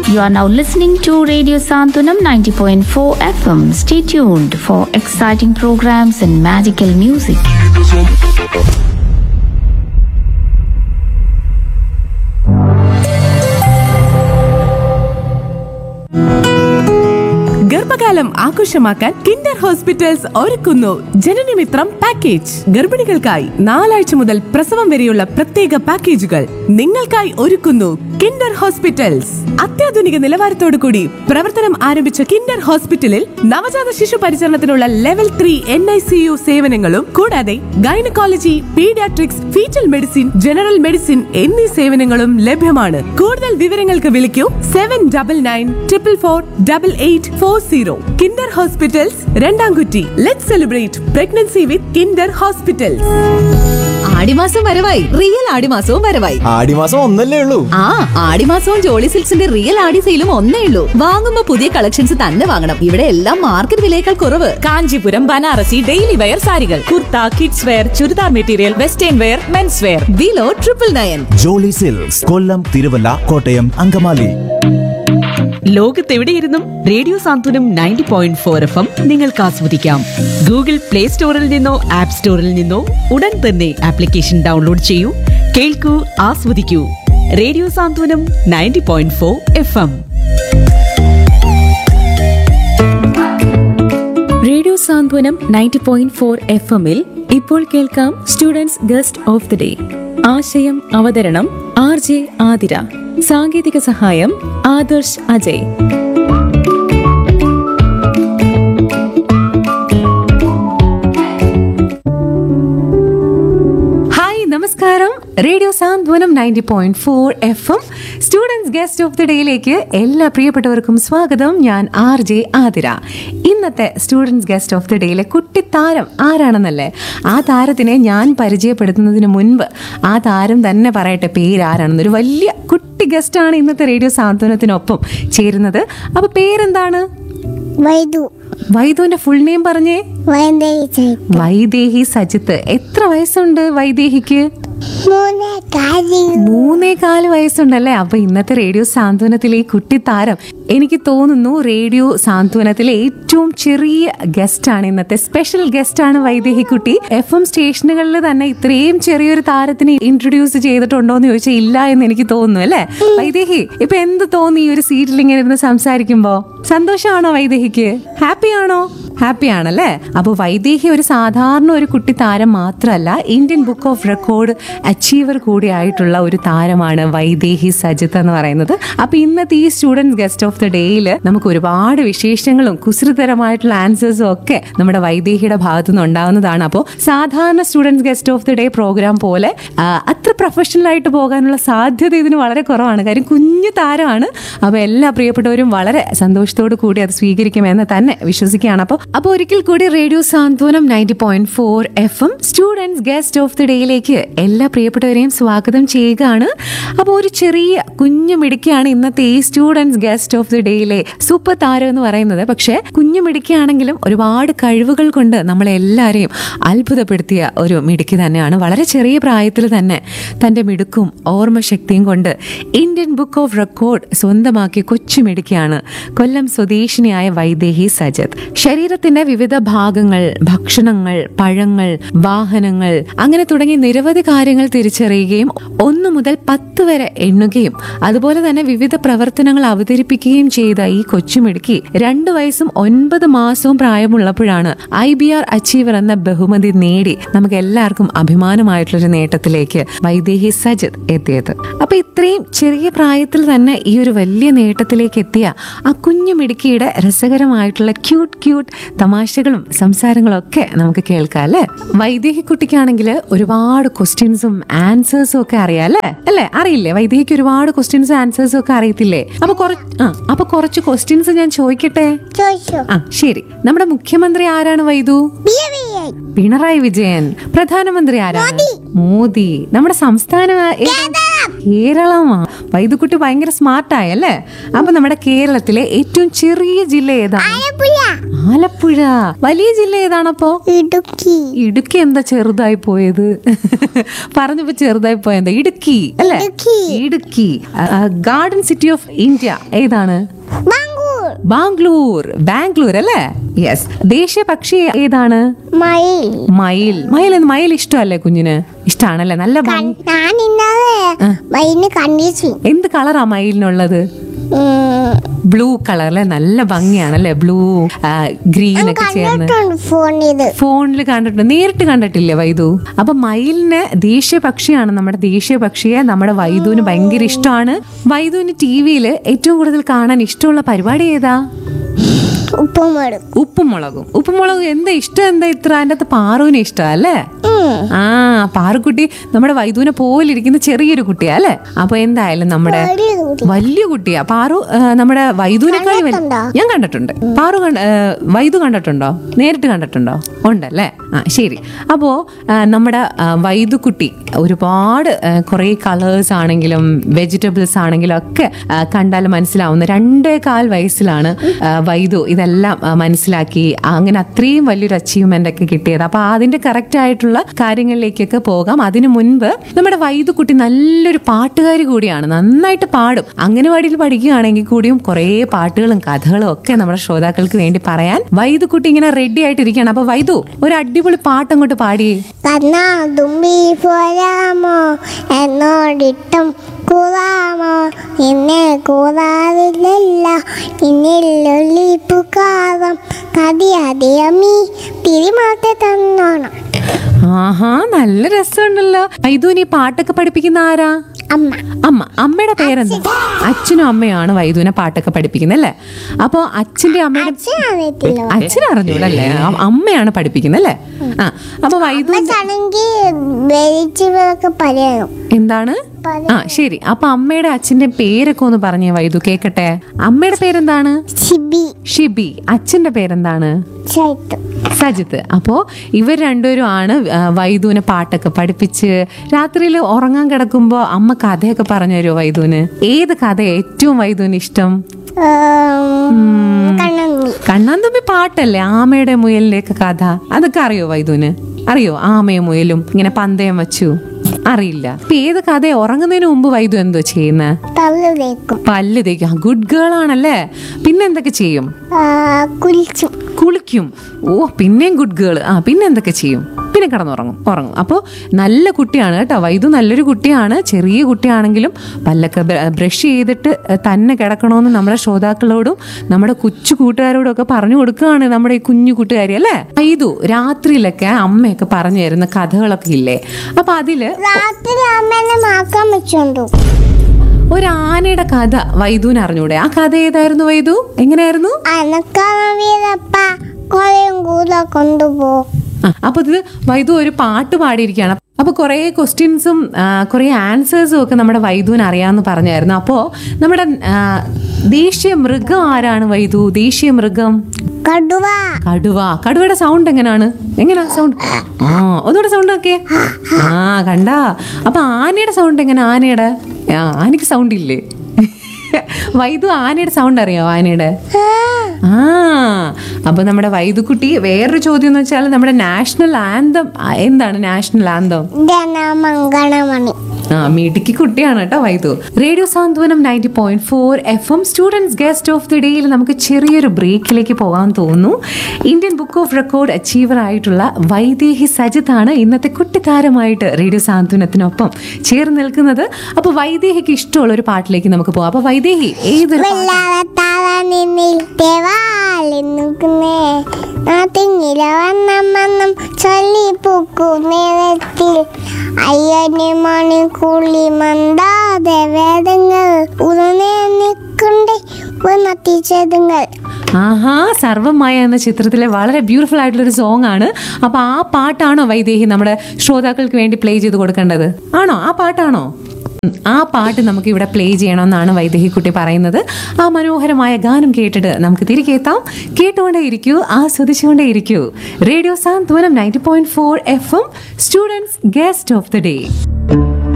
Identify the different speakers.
Speaker 1: You are now listening to Radio Santunam 90.4 FM. Stay tuned for exciting programs and magical music.
Speaker 2: ഗർഭകാലം ആഘോഷമാക്കാൻ Kinder hospitals ഒരുക്കുന്നു ജനനമിത്രം package ഗർഭിണികൾക്കായി നാലാഴ്ച മുതൽ പ്രസവം വരെയുള്ള പ്രത്യേക പാക്കേജുകൾ നിങ്ങൾക്കായി ഒരുക്കുന്നു കിൻഡർ ഹോസ്പിറ്റൽസ് അത്യാധുനിക നിലവാരത്തോടു കൂടി പ്രവർത്തനം ആരംഭിച്ച കിൻഡർ ഹോസ്പിറ്റലിൽ നവജാത ശിശു പരിചരണത്തിനുള്ള level three N I C U സേവനങ്ങളും കൂടാതെ gynaecology paediatrics foetal medicine general medicine എന്നീ സേവനങ്ങളും ലഭ്യമാണ് കൂടുതൽ വിവരങ്ങൾക്ക് വിളിക്കൂ seven double nine triple four double eight four zero Kinder hospitals Randamkutti let celebrate pregnancy with Kinder hospitals
Speaker 3: ആടിമാസം വരവായി റിയൽ ആടിമാസവും വരവായി
Speaker 4: ആടിമാസം ഒന്നല്ലേ ഉള്ളൂ
Speaker 3: ആ ആടിമാസവും ജോളി സിൽക്സിന്റെ റിയൽ ആടി സെയിലും ഒന്നേ ഉള്ളൂ വാങ്ങുമ്പോ പുതിയ കളക്ഷൻസ് തന്നെ വാങ്ങണം ഇവിടെ എല്ലാം മാർക്കറ്റ് വിലയേക്കാൾ കുറവ്
Speaker 5: കാഞ്ചീപുരം ബനാറസി ഡെയിലി വെയർ സാരികൾ kurta kids wear churidar material western wear men's wear
Speaker 3: below triple nine
Speaker 6: Jolly Silks Kollam Thiruvalla Kottayam Angamaly
Speaker 5: ലോകത്തെവിടെയിരുന്നും radio Santhwanam ninety point four F M നിങ്ങൾക്ക് ആസ്വദിക്കാം ഗൂഗിൾ പ്ലേ സ്റ്റോറിൽ നിന്നോ ആപ്പ് സ്റ്റോറിൽ നിന്നോ ഉടൻ തന്നെ ആപ്ലിക്കേഷൻ ഡൗൺലോഡ് ചെയ്യൂ കേൾക്കൂ ആസ്വദിക്കൂ radio Santhwanam ninety point four F M
Speaker 7: radio Santhwanam ninety point four F എമ്മിൽ ഇപ്പോൾ കേൾക്കാം students guest of the day ആശയം അവതരണം ആർ ജെ ആതിര സാങ്കേതിക സഹായം ആദർശ് അജയ്
Speaker 2: ഹായ് നമസ്കാരം radio Santhwanam ninety point four F M students guest of the ഡേയിലേക്ക് എല്ലാ പ്രിയപ്പെട്ടവർക്കും സ്വാഗതം ഞാൻ ആർ ജെ ആതിര ഇന്നത്തെ സ്റ്റുഡൻസ് ഗസ്റ്റ് ഓഫ് ദി ഡേയിലെ കുട്ടി താരം ആരാണെന്നല്ലേ ആ താരത്തിനെ ഞാൻ പരിചയപ്പെടുത്തുന്നതിന് മുൻപ് ആ താരം തന്നെ പറയട്ടെ പേര് ആരാണെന്ന് ഒരു വലിയ കുട്ടി ഗസ്റ്റാണ് ഇന്നത്തെ റേഡിയോ സാന്ത്വനത്തിനൊപ്പം ചേരുന്നത് അപ്പൊ പേരെന്താണ്
Speaker 8: വൈദു
Speaker 2: വൈദുവിന്റെ ഫുൾ നെയിം പറഞ്ഞേ
Speaker 8: വൈദ്യുതി
Speaker 2: വൈദേഹി സജിത്ത് എത്ര വയസ്സുണ്ട് വൈദേഹിക്ക്
Speaker 8: മൂന്ന് കാര്യം
Speaker 2: മൂന്നേ കാല് വയസ്സുണ്ടല്ലേ അപ്പൊ ഇന്നത്തെ റേഡിയോ സാന്ത്വനത്തിലെ ഈ കുട്ടിത്താരം എനിക്ക് തോന്നുന്നു റേഡിയോ സാന്ത്വനത്തിലെ ഏറ്റവും ചെറിയ ഗസ്റ്റ് ആണ് ഇന്നത്തെ സ്പെഷ്യൽ ഗസ്റ്റ് ആണ് വൈദേഹി കുട്ടി എഫ് എം സ്റ്റേഷനുകളിൽ തന്നെ ഇത്രയും ചെറിയൊരു താരത്തിനെ ഇൻട്രൊഡ്യൂസ് ചെയ്തിട്ടുണ്ടോ എന്ന് ചോദിച്ചാൽ ഇല്ല എന്ന് എനിക്ക് തോന്നുന്നു അല്ലേ വൈദേഹി ഇപ്പൊ എന്ത് തോന്നി ഈ ഒരു സീറ്റിൽ ഇങ്ങനെ ഇരുന്ന് സംസാരിക്കുമ്പോ സന്തോഷമാണോ വൈദേഹിക്ക് ഹാപ്പി ആണോ ഹാപ്പി ആണല്ലേ അപ്പോൾ വൈദേഹി ഒരു സാധാരണ ഒരു കുട്ടി താരം മാത്രമല്ല Indian book of record achiever കൂടിയായിട്ടുള്ള ഒരു താരമാണ് വൈദേഹി സജിത്ത് എന്ന് പറയുന്നത് അപ്പൊ ഇന്നത്തെ ഈ സ്റ്റുഡൻസ് ഗസ്റ്റ് ഓഫ് ദി ഡേയിൽ നമുക്ക് ഒരുപാട് വിശേഷങ്ങളും കുസൃതരമായിട്ടുള്ള ആൻസേഴ്സും ഒക്കെ നമ്മുടെ വൈദേഹിയുടെ ഭാഗത്തു നിന്ന് ഉണ്ടാവുന്നതാണ് അപ്പോൾ സാധാരണ students guest of the day programme പോലെ ആ, അത്ര പ്രൊഫഷണൽ ആയിട്ട് പോകാനുള്ള സാധ്യത ഇതിന് വളരെ കുറവാണ് കാര്യം കുഞ്ഞു താരമാണ് അപ്പോൾ എല്ലാ പ്രിയപ്പെട്ടവരും വളരെ സന്തോഷത്തോടു കൂടി അത് സ്വീകരിക്കുമെന്ന് തന്നെ വിശ്വസിക്കുകയാണ് അപ്പോൾ അപ്പോൾ ഒരിക്കൽ കൂടി radio Santhwanam ninety point four F M students guest of the ഡേയിലേക്ക് എല്ലാ പ്രിയപ്പെട്ടവരെയും സ്വാഗതം ചെയ്യുകയാണ് അപ്പോൾ ഒരു ചെറിയ കുഞ്ഞു മിടുക്കിയാണ് ഇന്നത്തെ ഈ സ്റ്റുഡൻസ് ഗസ്റ്റ് ഓഫ് ദി ഡേയിലെ സൂപ്പർ താരം എന്ന് പറയുന്നത് പക്ഷേ കുഞ്ഞു മിടുക്കിയാണെങ്കിലും ഒരുപാട് കഴിവുകൾ കൊണ്ട് നമ്മളെ എല്ലാവരെയും അത്ഭുതപ്പെടുത്തിയ ഒരു മിടുക്കി തന്നെയാണ് വളരെ ചെറിയ പ്രായത്തിൽ തന്നെ തൻ്റെ മിടുക്കും ഓർമ്മശക്തിയും കൊണ്ട് ഇന്ത്യൻ ബുക്ക് ഓഫ് റെക്കോർഡ് സ്വന്തമാക്കിയ കൊച്ചു മിടുക്കിയാണ് കൊല്ലം സ്വദേശിനിയായ വൈദേഹി സജത് ശരീരത്തിന്റെ വിവിധ ഭാഗങ്ങൾ ഭക്ഷണങ്ങൾ പഴങ്ങൾ വാഹനങ്ങൾ അങ്ങനെ തുടങ്ങി നിരവധി കാര്യങ്ങൾ തിരിച്ചറിയുകയും ഒന്ന് മുതൽ പത്ത് വരെ എണ്ണുകയും അതുപോലെ തന്നെ വിവിധ പ്രവർത്തനങ്ങൾ അവതരിപ്പിക്കുകയും ചെയ്ത ഈ കൊച്ചുമിടുക്കി രണ്ടു വയസ്സും ഒൻപത് മാസവും പ്രായമുള്ളപ്പോഴാണ് ഐ ബി ആർ അച്ചീവർ എന്ന ബഹുമതി നേടി നമുക്ക് എല്ലാവർക്കും അഭിമാനമായിട്ടുള്ളൊരു നേട്ടത്തിലേക്ക് വൈദേഹി സജിത് എത്തിയത് അപ്പൊ ഇത്രയും ചെറിയ പ്രായത്തിൽ തന്നെ ഈ ഒരു വലിയ നേട്ടത്തിലേക്ക് എത്തിയ ആ കുഞ്ഞു മിടുക്കിയുടെ രസകരമായിട്ടുള്ള ക്യൂട്ട് ക്യൂട്ട് തമാശകളും സംസാരങ്ങളും ഒക്കെ നമുക്ക് കേൾക്കാം അല്ലേ വൈദേഹി കുട്ടിക്കാണെങ്കിൽ ഒരുപാട് ക്വസ്റ്റ്യൻസും ആൻസേഴ്സും ഒക്കെ അറിയാം അല്ലേ അല്ലേ അറിയില്ലേ വൈദേഹിക്ക് ഒരുപാട് ക്വസ്റ്റ്യൻസും ആൻസേഴ്സും ഒക്കെ അറിയത്തില്ലേ അപ്പൊ കുറച്ച് ആ അപ്പൊ കുറച്ച് ക്വസ്റ്റ്യൻസ് ഞാൻ ചോദിക്കട്ടെ
Speaker 8: ചോദിച്ചു
Speaker 2: ആ ശരി നമ്മുടെ മുഖ്യമന്ത്രി ആരാണ് വൈദു
Speaker 8: ബിയബിയായി
Speaker 2: പിണറായി വിജയൻ പ്രധാനമന്ത്രി ആരാണ് മോദി നമ്മുടെ സംസ്ഥാനം ഏതാ? കേരളമാ വൈദ്യുക്കുട്ടി ഭയങ്കര സ്മാർട്ടായി അല്ലേ അപ്പൊ നമ്മുടെ കേരളത്തിലെ ഏറ്റവും ചെറിയ ജില്ല ഏതാണ്
Speaker 8: ആലപ്പുഴ
Speaker 2: ആലപ്പുഴ വലിയ ജില്ല ഏതാണപ്പോ
Speaker 8: ഇടുക്കി
Speaker 2: ഇടുക്കി എന്താ ചെറുതായി പോയത് പറഞ്ഞപ്പോ ചെറുതായി പോയെന്താ ഇടുക്കി അല്ലേ
Speaker 8: Idukki.
Speaker 2: Idukki garden city of India ഏതാണ്
Speaker 8: ബാംഗ്ലൂർ
Speaker 2: ബാംഗ്ലൂർ ബാംഗ്ലൂർ അല്ലേ യെസ് ദേശീയ പക്ഷി ഏതാണ്
Speaker 8: മയിൽ
Speaker 2: മയിൽ മയിൽ എന്ത് മയിൽ ഇഷ്ടമല്ലേ കുഞ്ഞിന് ഇഷ്ടാണല്ലേ നല്ല ഭംഗി
Speaker 8: ഞാൻ ഇന്നലെ മയിലിന് കണ്ടിച്ചു
Speaker 2: എന്ത് കളറാ മയിലിനുള്ളത് ബ്ലൂ കളർ അല്ലേ നല്ല ഭംഗിയാണല്ലേ ബ്ലൂ ഗ്രീൻ ഒക്കെ ചേർന്ന്
Speaker 8: കണ്ടിട്ടുണ്ട് ഫോണിത്
Speaker 2: ഫോണിൽ കണ്ടിട്ടുണ്ട് നേരിട്ട് കണ്ടിട്ടില്ലേ വൈദു അപ്പൊ മയിലിന് ദേശീയ പക്ഷിയാണ് നമ്മുടെ ദേശീയ പക്ഷിയെ നമ്മുടെ വൈദുവിന് ഭയങ്കര ഇഷ്ടമാണ് വൈദുവിന് ടി വിയിൽ ഏറ്റവും കൂടുതൽ കാണാൻ ഇഷ്ടമുള്ള പരിപാടി ഏതാ
Speaker 8: ഉപ്പുമടും
Speaker 2: ഉപ്പും മുളകും ഉപ്പും മുളകും എന്താ ഇഷ്ടം എന്താ ഇത്ര അതിന്റെ അകത്ത് പാറുവിന് ഇഷ്ടം അല്ലേ ആ പാറുക്കുട്ടി നമ്മുടെ വൈദുവിനെ പോലിരിക്കുന്ന ചെറിയൊരു കുട്ടിയാ അല്ലേ അപ്പൊ എന്തായാലും നമ്മുടെ
Speaker 8: വലിയ കുട്ടി.
Speaker 2: വലിയ കുട്ടിയാ പാറു ആ, നമ്മുടെ വൈദുവിനേക്കാൾ വലു-
Speaker 8: കണ്ടിട്ടുണ്ടോ?
Speaker 2: ഞാൻ കണ്ടിട്ടുണ്ട് പാറു കണ്ട ആ, വൈദു കണ്ടിട്ടുണ്ടോ നേരിട്ട് കണ്ടിട്ടുണ്ടോ ഉണ്ടല്ലേ ആ ശരി അപ്പോ ആ, നമ്മുടെ ആ, വൈദുക്കുട്ടി ഒരുപാട് ആ, കുറേ കളേഴ്സ് ആണെങ്കിലും വെജിറ്റബിൾസ് ആണെങ്കിലും ഒക്കെ ആ, കണ്ടാൽ മനസ്സിലാവുന്ന രണ്ടേ കാൽ വയസ്സിലാണ് ആ, വൈദു ഇതെല്ലാം ആ, മനസ്സിലാക്കി അങ്ങനെ അത്രയും വലിയൊരു അച്ചീവ്മെന്റ് ഒക്കെ കിട്ടിയത് അപ്പൊ അതിന്റെ കറക്റ്റ് ആയിട്ടുള്ള കാര്യങ്ങളിലേക്കൊക്കെ പോകാം അതിനു മുൻപ് നമ്മുടെ വൈദുക്കുട്ടി നല്ലൊരു പാട്ടുകാരി കൂടിയാണ് നന്നായിട്ട് പാടും അംഗനവാടിയിൽ പഠിക്കുകയാണെങ്കിൽ കൂടിയും കുറേ പാട്ടുകളും കഥകളും ഒക്കെ നമ്മുടെ ശ്രോതാക്കൾക്ക് വേണ്ടി പറയാൻ വൈദുക്കുട്ടി ഇങ്ങനെ റെഡി ആയിട്ടിരിക്കുകയാണ് അപ്പൊ വൈദു ഒരു അടിപൊളി പാട്ട് അങ്ങോട്ട് പാടിയേ
Speaker 8: കണ്ണാ തുമ്പി പോരാമോ എന്നോടിട്ടം കൂറാമോ എന്നെ കൂറാറില്ലല്ല പിന്നിലൊല്ലിപ്പുകാരം കടിയടിയമീ തിരിമാത്തെ തന്നോണം
Speaker 2: ആഹാ നല്ല രസമുണ്ടല്ലോ വൈദുവിന് ഈ പാട്ടൊക്കെ പഠിപ്പിക്കുന്ന ആരാ
Speaker 8: അമ്മ
Speaker 2: അമ്മ അമ്മയുടെ പേരെന്താ അച്ഛനും അമ്മയാണ് വൈദുവിനെ പാട്ടൊക്കെ പഠിപ്പിക്കുന്നത് അല്ലേ അപ്പൊ അച്ഛന്റെ അമ്മയുടെ
Speaker 8: അച്ഛൻ അറിയത്തില്ല
Speaker 2: അച്ഛൻ അറിഞ്ഞൂടല്ലേ അ- അമ്മയാണ് പഠിപ്പിക്കുന്നത് അല്ലേ ആ അപ്പൊ വൈദു
Speaker 8: അമ്മച്ചാണെങ്കിൽ വെളിച്ചൊക്കെ പറയണം
Speaker 2: എന്താണ് ആ ശരി അപ്പൊ അമ്മയുടെ അച്ഛന്റെ പേരൊക്കെ ഒന്ന് പറഞ്ഞേ വൈദു കേക്കട്ടെ അമ്മയുടെ പേരെന്താണ്
Speaker 8: സിബി
Speaker 2: ഷിബി അച്ഛന്റെ പേരെന്താണ്
Speaker 8: ചൈത്ത്
Speaker 2: സജിത്ത് അപ്പോ ഇവർ രണ്ടുപേരും ആണ് ആ, വൈദുവിനെ പാട്ടൊക്കെ പഠിപ്പിച്ച് രാത്രിയിൽ ഉറങ്ങാൻ കിടക്കുമ്പോ അമ്മ കഥയൊക്കെ പറഞ്ഞു തരുമോ വൈദുവിന് ഏത് കഥ ഏറ്റവും വൈദുവിന് ഇഷ്ടം
Speaker 8: കണ്ണമ്മി
Speaker 2: കണ്ണാൻ തുമ്പി പാട്ടല്ലേ ആമയുടെ മുയലിന്റെ ഒക്കെ കഥ അതൊക്കെ അറിയോ വൈദുവിന് അറിയോ ആമയും മുയലും ഇങ്ങനെ പന്തയം വച്ചു അറിയില്ല ഇപ്പൊ ഏത് കഥ ഉറങ്ങുന്നതിന് മുമ്പ് വൈദു എന്തോ ചെയ്യുന്ന
Speaker 8: തള്ളു തേക്കും
Speaker 2: പല്ല് തേക്കും ഗുഡ് ഗേൾ ആണല്ലേ പിന്നെ എന്തൊക്കെ ചെയ്യും
Speaker 8: ആ, കുളിച്ചും
Speaker 2: കുളിക്കും ഓ പിന്നെയും ഗുഡ് ഗേൾ ആ പിന്നെ എന്തൊക്കെ ചെയ്യും പിന്നെ കിടന്നുറങ്ങും ഉറങ്ങും അപ്പോൾ നല്ല കുട്ടിയാണ് കേട്ടോ വൈദു നല്ലൊരു കുട്ടിയാണ് ചെറിയ കുട്ടിയാണെങ്കിലും പല്ലൊക്കെ ബ്രഷ് ചെയ്തിട്ട് തന്നെ കിടക്കണമെന്ന് നമ്മുടെ ശ്രോതാക്കളോടും നമ്മുടെ കൊച്ചു കൂട്ടുകാരോടും ഒക്കെ പറഞ്ഞു കൊടുക്കുകയാണ് നമ്മുടെ ഈ കുഞ്ഞു കൂട്ടുകാരി അല്ലേ വൈദു രാത്രിയിലൊക്കെ അമ്മയൊക്കെ പറഞ്ഞു തരുന്ന കഥകളൊക്കെ ഇല്ലേ അപ്പൊ അതില്
Speaker 8: രാത്രി അമ്മേനെ മാക്കാൻ വെച്ചോണ്ടു
Speaker 2: ഒരു ആനയുടെ കഥ വൈദുവിന് അറിഞ്ഞൂടെ ആ കഥ ഏതായിരുന്നു വൈദു എങ്ങനെയായിരുന്നു
Speaker 8: അനക്കാമ വീരപ്പ കൊറേയും കൂടെ കൊണ്ടുപോ
Speaker 2: ആ, അപ്പൊ ഇത് വൈദു ഒരു പാട്ട് പാടിയിരിക്കുകയാണ് അപ്പൊ കുറെ ക്വസ്റ്റ്യൻസും കുറെ ആൻസേഴ്സും ഒക്കെ നമ്മുടെ വൈദുവിന് അറിയാമെന്ന് പറഞ്ഞായിരുന്നു അപ്പോ നമ്മുടെ ആ, ദേശീയ മൃഗം ആരാണ് വൈദു ദേശീയ മൃഗം
Speaker 8: കടുവ
Speaker 2: കടുവ കടുവയുടെ സൗണ്ട് എങ്ങനെയാണ് എങ്ങനെയാ സൗണ്ട് ആ ഒന്നുകൂടെ സൗണ്ട് ഒക്കെ ആ കണ്ടാ അപ്പൊ ആനയുടെ സൗണ്ട് എങ്ങനെ ആനയുടെ ആ ആനയ്ക്ക് സൗണ്ട് ഇല്ലേ വൈദു ആനയുടെ സൗണ്ട് അറിയോ ആനയുടെ ആ അപ്പൊ നമ്മുടെ വൈദുക്കുട്ടി വേറൊരു ചോദ്യം എന്ന് വെച്ചാൽ നമ്മുടെ നാഷണൽ ആന്തം എന്താണ് നാഷണൽ ആന്തം
Speaker 8: ജനമംഗളമണി
Speaker 2: ആ മിടുക്കി കുട്ടിയാണ് കേട്ടോ Vaidu radio Santhwanam ninety point four F M students guest of the ഡേയിൽ നമുക്ക് ചെറിയൊരു ബ്രേക്കിലേക്ക് പോകാൻ തോന്നുന്നു Indian book of record achiever ആയിട്ടുള്ള വൈദേഹി സജിത്ത് ആണ് ഇന്നത്തെ കുട്ടിത്താരമായിട്ട് റേഡിയോ സാന്ത്വനത്തിനൊപ്പം ചേർന്ന് നിൽക്കുന്നത് അപ്പൊ വൈദേഹിക്ക് ഇഷ്ടമുള്ള ഒരു പാട്ടിലേക്ക് നമുക്ക് പോകാം അപ്പൊ വൈദേഹി ഏതൊരു പാട്ട്
Speaker 8: വെള്ളാറത്താളനിന്നിൽ തേവാളി നിൽക്കുന്നേ നാട്ടിങ്ങില വണ്ണം വണ്ണം ചൊല്ലിപ്പൂക്കും നേരത്തിൽ അയ്യന് മണിക്കുള്ളി മന്ദാതെ വേദങ്ങൾ ഉടനെ നിൽക്കണ്ടേ ഉണർത്തിച്ചതുങ്ങൾ
Speaker 2: ആഹാ സർവമായ എന്ന ചിത്രത്തിലെ വളരെ ബ്യൂട്ടിഫുൾ ആയിട്ടുള്ള ഒരു സോങ് ആണ് അപ്പൊ ആ പാട്ടാണോ വൈദേഹി നമ്മുടെ ശ്രോതാക്കൾക്ക് വേണ്ടി പ്ലേ ചെയ്ത് കൊടുക്കേണ്ടത് ആണോ ആ പാട്ടാണോ ഉം, ആ പാട്ട് നമുക്ക് ഇവിടെ പ്ലേ ചെയ്യണമെന്നാണ് വൈദേഹി കുട്ടി പറയുന്നത് ആ മനോഹരമായ ഗാനം കേട്ടിട്ട് നമുക്ക് തിരികെ എത്താം കേട്ടുകൊണ്ടേ ഇരിക്കൂ ആസ്വദിച്ചുകൊണ്ടേ ഇരിക്കൂ radio Santhwanam ninety point four F M students guest of the day